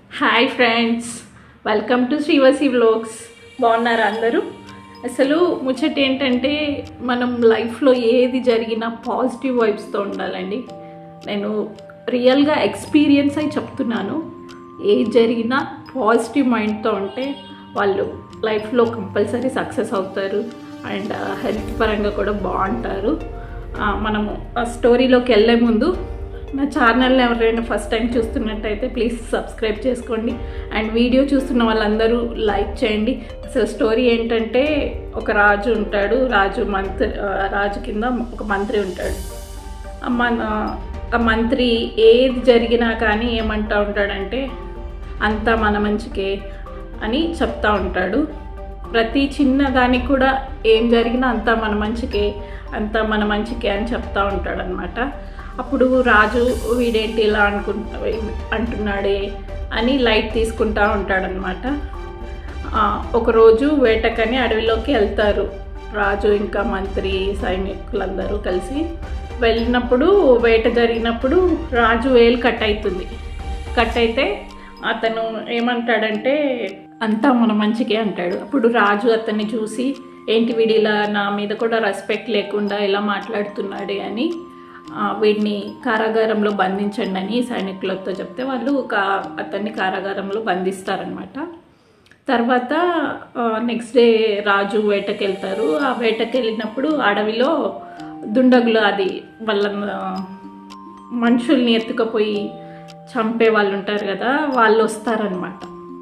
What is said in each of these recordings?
hi friends welcome to Srivasi vlogs బాగున్నారా అందరూ అసలు ముచ్చట ఏంటంటే మనం లైఫ్లో ఏది జరిగినా పాజిటివ్ వైబ్స్తో ఉండాలండి నేను రియల్గా ఎక్స్పీరియన్స్ అయి చెప్తున్నాను ఏది జరిగినా పాజిటివ్ మైండ్తో ఉంటే వాళ్ళు లైఫ్లో కంపల్సరీ సక్సెస్ అవుతారు అండ్ హెల్త్ పరంగా కూడా బాగుంటారు ఆ, మనము ఆ స్టోరీలోకి వెళ్ళే ముందు నా ఛానల్ని ఎవరైనా ఫస్ట్ టైం చూస్తున్నట్టయితే ప్లీజ్ సబ్స్క్రైబ్ చేసుకోండి అండ్ వీడియో చూస్తున్న వాళ్ళందరూ లైక్ చేయండి అసలు స్టోరీ ఏంటంటే ఒక రాజు ఉంటాడు రాజు మంత్రి ఆ, రాజు కింద ఒక మంత్రి ఉంటాడు ఆ మన ఆ మంత్రి ఏది జరిగినా కానీ ఏమంటా ఉంటాడంటే అంతా మన మంచికే అని చెప్తా ఉంటాడు ప్రతి చిన్న దానికి కూడా ఏం జరిగినా అంతా మన మంచికే అంతా మన మంచికే అని చెప్తా ఉంటాడనమాట అప్పుడు రాజు వీడేంటి ఇలా అనుకుంటా అంటున్నాడే అని లైట్ తీసుకుంటా ఉంటాడనమాట ఆ, ఒకరోజు వేటకని అడవిలోకి వెళ్తారు రాజు ఇంకా మంత్రి సైనికులందరూ కలిసి వెళ్ళినప్పుడు వేట జరిగినప్పుడు రాజు వేలు కట్ అవుతుంది కట్ అయితే అతను ఏమంటాడంటే అంతా మన మంచికే అంటాడు అప్పుడు రాజు అతన్ని చూసి ఏంటి వీడి ఇలా నా మీద కూడా రెస్పెక్ట్ లేకుండా ఇలా మాట్లాడుతున్నాడే అని ఆ, వీడిని కారాగారంలో బంధించండి అని సైనికులతో చెప్తే వాళ్ళు కా అతన్ని కారాగారంలో బంధిస్తారనమాట తర్వాత నెక్స్ట్ డే రాజు వేటకి వెళ్తారు ఆ వేటకి వెళ్ళినప్పుడు అడవిలో దుండగులు అది వాళ్ళ ఆ, మనుషుల్ని ఎత్తుకుపోయి చంపే వాళ్ళు ఉంటారు కదా వాళ్ళు వస్తారనమాట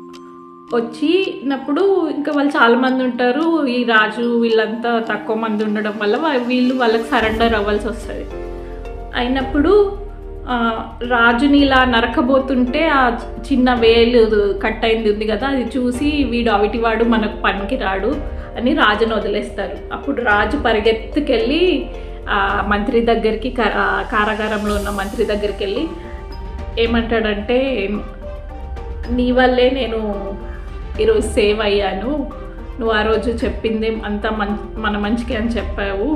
వచ్చినప్పుడు ఇంకా వాళ్ళు చాలా మంది ఉంటారు ఈ రాజు వీళ్ళంతా తక్కువ మంది ఉండడం వల్ల వా- వీళ్ళు వాళ్ళకి సరెండర్ అవ్వాల్సి వస్తుంది అయినప్పుడు ఆ, రాజుని ఇలా నరకబోతుంటే ఆ చిన్న వేలు కట్ అయింది ఉంది కదా అది చూసి వీడు అవిటివాడు మనకు పనికి రాడు అని రాజును వదిలేస్తారు అప్పుడు రాజు పరిగెత్తుకెళ్ళి ఆ మంత్రి దగ్గరికి కా- ఆ కారాగారంలో ఉన్న మంత్రి దగ్గరికి వెళ్ళి ఏమంటాడంటే నీ వల్లే నేను ఈరోజు సేవ్ అయ్యాను నువ్వు ఆ రోజు చెప్పింది అంతా మం మన మంచికి అని చెప్పావు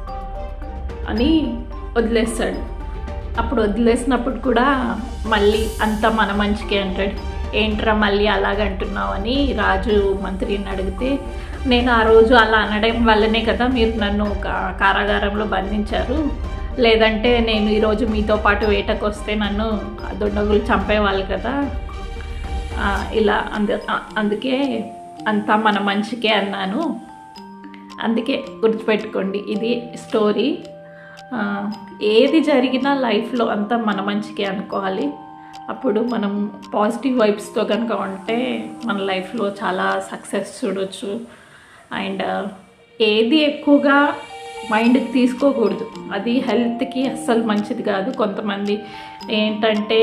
అని వదిలేస్తాడు అప్పుడు వదిలేసినప్పుడు కూడా మళ్ళీ అంతా మన మంచికి అంటాడు ఏంట్రా మళ్ళీ అలాగంటున్నావు అని రాజు మంత్రిని అడిగితే నేను ఆ రోజు అలా అనడం వల్లనే కదా మీరు నన్ను కా- కారాగారంలో బంధించారు లేదంటే నేను ఈరోజు మీతో పాటు వేటకు వస్తే నన్ను ఆ దుండగులు చంపేవాళ్ళు కదా ఆ, ఇలా అందు ఆ- అందుకే అంతా మన మంచికే అన్నాను అందుకే గుర్తుపెట్టుకోండి ఇది స్టోరీ ఆ, ఏది జరిగినా లైఫ్లో అంతా మన మంచికే అనుకోవాలి అప్పుడు మనం పాజిటివ్ వైబ్స్తో కనుక ఉంటే మన లైఫ్లో చాలా సక్సెస్ చూడొచ్చు అండ్ ఏది ఎక్కువగా మైండ్కి తీసుకోకూడదు అది హెల్త్కి అస్సలు మంచిది కాదు కొంతమంది ఏంటంటే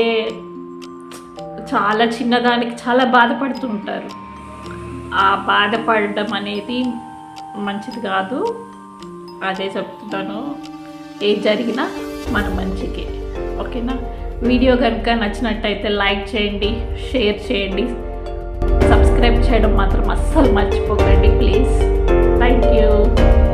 చాలా చిన్నదానికి చాలా బాధపడుతుంటారు ఆ బాధపడడం అనేది మంచిది కాదు అదే చెప్తున్నాను ఏది జరిగినా మన మంచికే ఓకేనా వీడియో కనుక నచ్చినట్టయితే లైక్ చేయండి షేర్ చేయండి సబ్స్క్రైబ్ చేయడం మాత్రం అస్సలు మర్చిపోకండి ప్లీజ్ థ్యాంక్ యూ